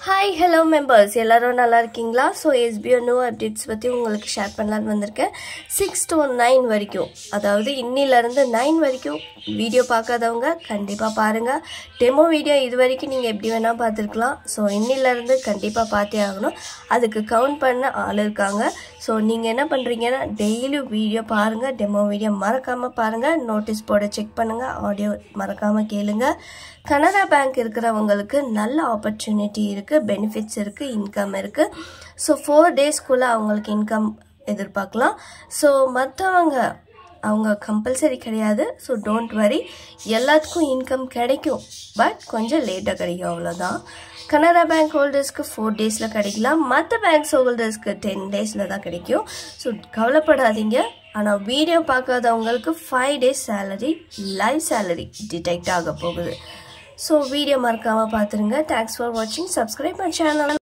hi hello members எல்லாரும் நல்லா இருக்கீங்களா ஸோ எஸ்பிஓ நியூ அப்டேட்ஸ் பற்றி உங்களுக்கு ஷேர் பண்ணலான்னு வந்திருக்கேன் சிக்ஸ் to நைன் வரைக்கும் அதாவது இன்னிலேருந்து நைன் வரைக்கும் வீடியோ பார்க்காதவங்க கண்டிப்பாக பாருங்கள் டெமோ வீடியோ இது வரைக்கும் நீங்கள் எப்படி வேணால் பார்த்துருக்கலாம் ஸோ இன்னிலேருந்து கண்டிப்பாக பார்த்தே ஆகணும் அதுக்கு கவுண்ட் பண்ண ஆள் இருக்காங்க ஸோ நீங்கள் என்ன பண்ணுறீங்கன்னா டெய்லியும் வீடியோ பாருங்கள் டெமோ வீடியோ மறக்காமல் பாருங்கள் நோட்டீஸ் போர்டை செக் பண்ணுங்கள் ஆடியோ மறக்காமல் கேளுங்க கனரா பேங்க் இருக்கிறவங்களுக்கு நல்ல ஆப்பர்ச்சுனிட்டி இருக்குது பெனிஃபிட்ஸ் இருக்குது இன்கம் இருக்குது ஸோ ஃபோர் டேஸ்க்குள்ளே அவங்களுக்கு இன்கம் எதிர்பார்க்கலாம் ஸோ மற்றவங்க அவங்க கம்பல்சரி கிடையாது ஸோ டோன்ட் வரி எல்லாத்துக்கும் இன்கம் கிடைக்கும் பட் கொஞ்சம் லேட்டாக கிடைக்கும் அவ்வளோதான் கனரா பேங்க் ஹோல்டர்ஸ்க்கு ஃபோர் டேஸில் கிடைக்கலாம் மற்ற பேங்க்ஸ் ஹோல்டர்ஸ்க்கு டென் டேஸில் தான் கிடைக்கும் ஸோ கவலைப்படாதீங்க ஆனால் வீடியோ பார்க்காதவங்களுக்கு five days salary live salary detect ஆக போகுது ஸோ வீடியோ மறக்காமல் பார்த்துருங்க தேங்க்ஸ் ஃபார் வாட்சிங் சப்ஸ்கிரைப் பண்ண சேனல்